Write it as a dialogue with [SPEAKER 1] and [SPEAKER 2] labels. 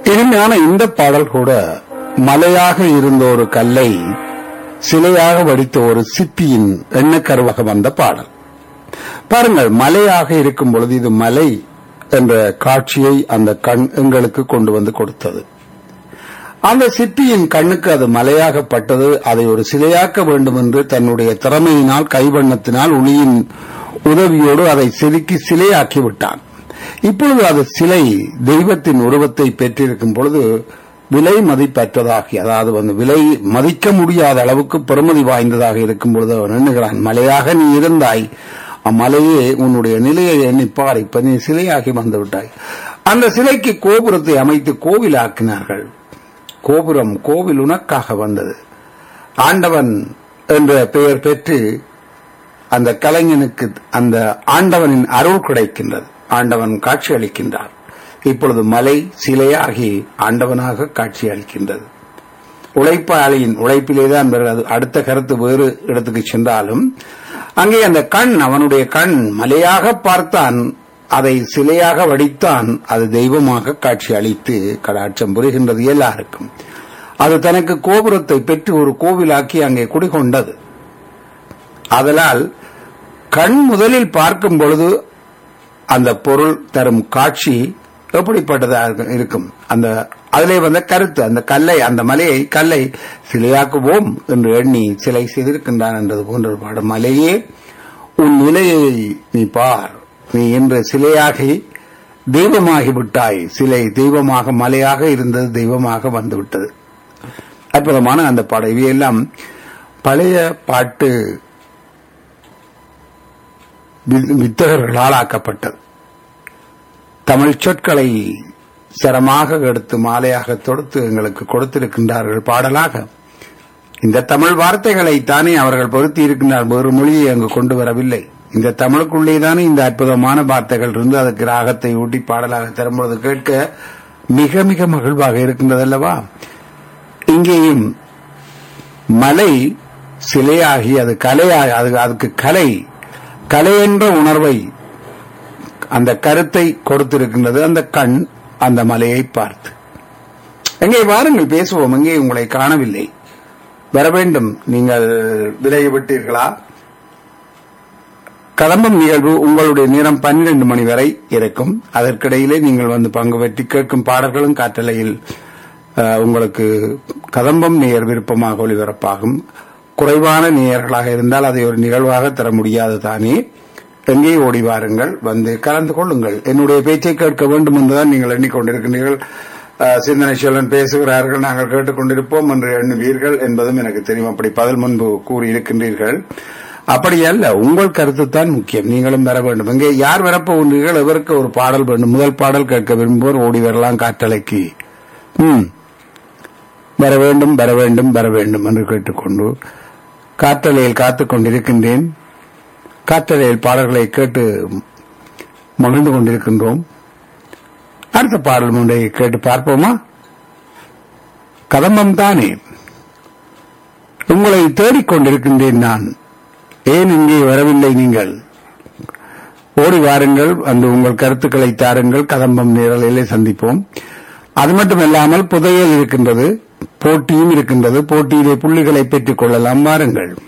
[SPEAKER 1] இனிமையான இந்த பாடல் கூட மலையாக இருந்த ஒரு கல்லை சிலையாக வடித்த ஒரு சிப்பியின் எண்ணக்கருவாக வந்த பாடல் பாருங்கள் மலையாக இருக்கும் பொழுது இது மலை என்ற காட்சியை அந்த கண் எங்களுக்கு கொண்டு வந்து கொடுத்தது அந்த சிப்பியின் கண்ணுக்கு அது மலையாகப்பட்டது அதை ஒரு சிலையாக்க வேண்டும் என்று தன்னுடைய திறமையினால் கைவண்ணத்தினால் ஒளியின் உதவியோடு அதை செதுக்கி சிலையாக்கி விட்டான் இப்பொழுது அது சிலை தெய்வத்தின் உருவத்தை பெற்றிருக்கும் பொழுது விலை மதிப்பற்றதாகி அதாவது வந்து விலை மதிக்க முடியாத அளவுக்கு பெருமதி வாய்ந்ததாக இருக்கும் பொழுது அவன் எண்ணுகிறான் மலையாக நீ இருந்தாய் அம்மலையே உன்னுடைய நிலையை எண்ணிப்பார் இப்ப நீ சிலையாகி வந்து விட்டாய் அந்த சிலைக்கு கோபுரத்தை அமைத்து கோவிலாக்கினார்கள் கோபுரம் கோவில் உனக்காக வந்தது ஆண்டவன் என்ற பெயர் பெற்று அந்த கலைஞனுக்கு அந்த ஆண்டவனின் அருள் கிடைக்கின்றது ஆண்டவன் காட்சி அளிக்கின்றார் இப்பொழுது மலை சிலையாகி ஆண்டவனாக காட்சி அளிக்கின்றது உழைப்பாளியின் உழைப்பிலேதான் வருகிறது அடுத்த கருத்து வேறு இடத்துக்கு சென்றாலும் அங்கே அந்த கண் அவனுடைய கண் மலையாக பார்த்தான் அதை சிலையாக வடித்தான் அது தெய்வமாக காட்சி அளித்து கடாட்சம் புரிகின்றது எல்லாருக்கும் அது தனக்கு கோபுரத்தை பெற்று ஒரு கோவிலாக்கி அங்கே குடிகொண்டது அதனால் கண் முதலில் பார்க்கும் பொழுது அந்த பொருள் தரும் காட்சி எப்படிப்பட்டதாக இருக்கும் அந்த அதிலே வந்த கருத்து அந்த கல்லை அந்த மலையை கல்லை சிலையாக்குவோம் என்று எண்ணி சிலை செய்திருக்கின்றான் என்றது போன்ற ஒரு பாடம் மலையே உன் நிலையை நீ பார் நீ இன்று சிலையாகி தெய்வமாகி விட்டாய் சிலை தெய்வமாக மலையாக இருந்தது தெய்வமாக வந்துவிட்டது அற்புதமான அந்த பாடம் இவையெல்லாம் பழைய பாட்டு வித்தகர்களால் ஆக்கப்பட்டது தமிழ் சொற்களை சிரமாக எடுத்து மாலையாக தொடுத்து எங்களுக்கு கொடுத்திருக்கின்றார்கள் பாடலாக இந்த தமிழ் வார்த்தைகளை தானே அவர்கள் பொருத்தி இருக்கின்றார் வேறு மொழியை அங்கு கொண்டு வரவில்லை இந்த தமிழுக்குள்ளே தானே இந்த அற்புதமான வார்த்தைகள் இருந்து அதற்கு ராகத்தை ஊட்டி பாடலாக தரும்பொழுது கேட்க மிக மிக மகிழ்வாக இருக்கின்றது அல்லவா இங்கேயும் மலை சிலையாகி அது கலையாகி அது அதுக்கு கலை கலை என்ற உணர்வை அந்த கருத்தை கொடுத்திருக்கின்றது அந்த கண் அந்த மலையை பார்த்து எங்கே வாருங்கள் பேசுவோம் எங்கே உங்களை காணவில்லை வர வேண்டும் நீங்கள் விலகி விட்டீர்களா கதம்பம் நிகழ்வு உங்களுடைய நேரம் பன்னிரண்டு மணி வரை இருக்கும் அதற்கிடையிலே நீங்கள் வந்து பங்கு பெற்றி கேட்கும் பாடல்களும் காற்றலையில் உங்களுக்கு கதம்பம் நேயர் விருப்பமாக ஒளிபரப்பாகும் குறைவான நேயர்களாக இருந்தால் அதை ஒரு நிகழ்வாக தர முடியாது தானே எங்கே ஓடி வாருங்கள் வந்து கலந்து கொள்ளுங்கள் என்னுடைய பேச்சை கேட்க வேண்டும் என்றுதான் நீங்கள் எண்ணிக்கொண்டிருக்கின்றீர்கள் சிந்தனை செல்வன் பேசுகிறார்கள் நாங்கள் கேட்டுக்கொண்டிருப்போம் என்று எண்ணுவீர்கள் என்பதும் எனக்கு தெரியும் அப்படி பதில் முன்பு கூறியிருக்கின்றீர்கள் அப்படி அல்ல உங்கள் கருத்து தான் முக்கியம் நீங்களும் வர வேண்டும் இங்கே யார் வரப்போகின்றீர்கள் எவருக்கு ஒரு பாடல் வேண்டும் முதல் பாடல் கேட்க விரும்புவோர் ஓடி வரலாம் காற்றலைக்கு ம் வர வேண்டும் வர வேண்டும் வர வேண்டும் என்று கேட்டுக்கொண்டு காற்றலையில் காத்துக் கொண்டிருக்கின்றேன் காற்றலையில் பாடல்களை கேட்டு மகிழ்ந்து கொண்டிருக்கின்றோம் அடுத்த பாடல் முறை கேட்டு பார்ப்போமா கதம்பம் தானே உங்களை தேடிக்கொண்டிருக்கின்றேன் நான் ஏன் இங்கே வரவில்லை நீங்கள் ஓடி வாருங்கள் அந்த உங்கள் கருத்துக்களை தாருங்கள் கதம்பம் நேரலையிலே சந்திப்போம் அது மட்டுமல்லாமல் புதையல் இருக்கின்றது போட்டியும் இருக்கின்றது போட்டியிலே புள்ளிகளை பெற்றுக் கொள்ளலாம் வாருங்கள்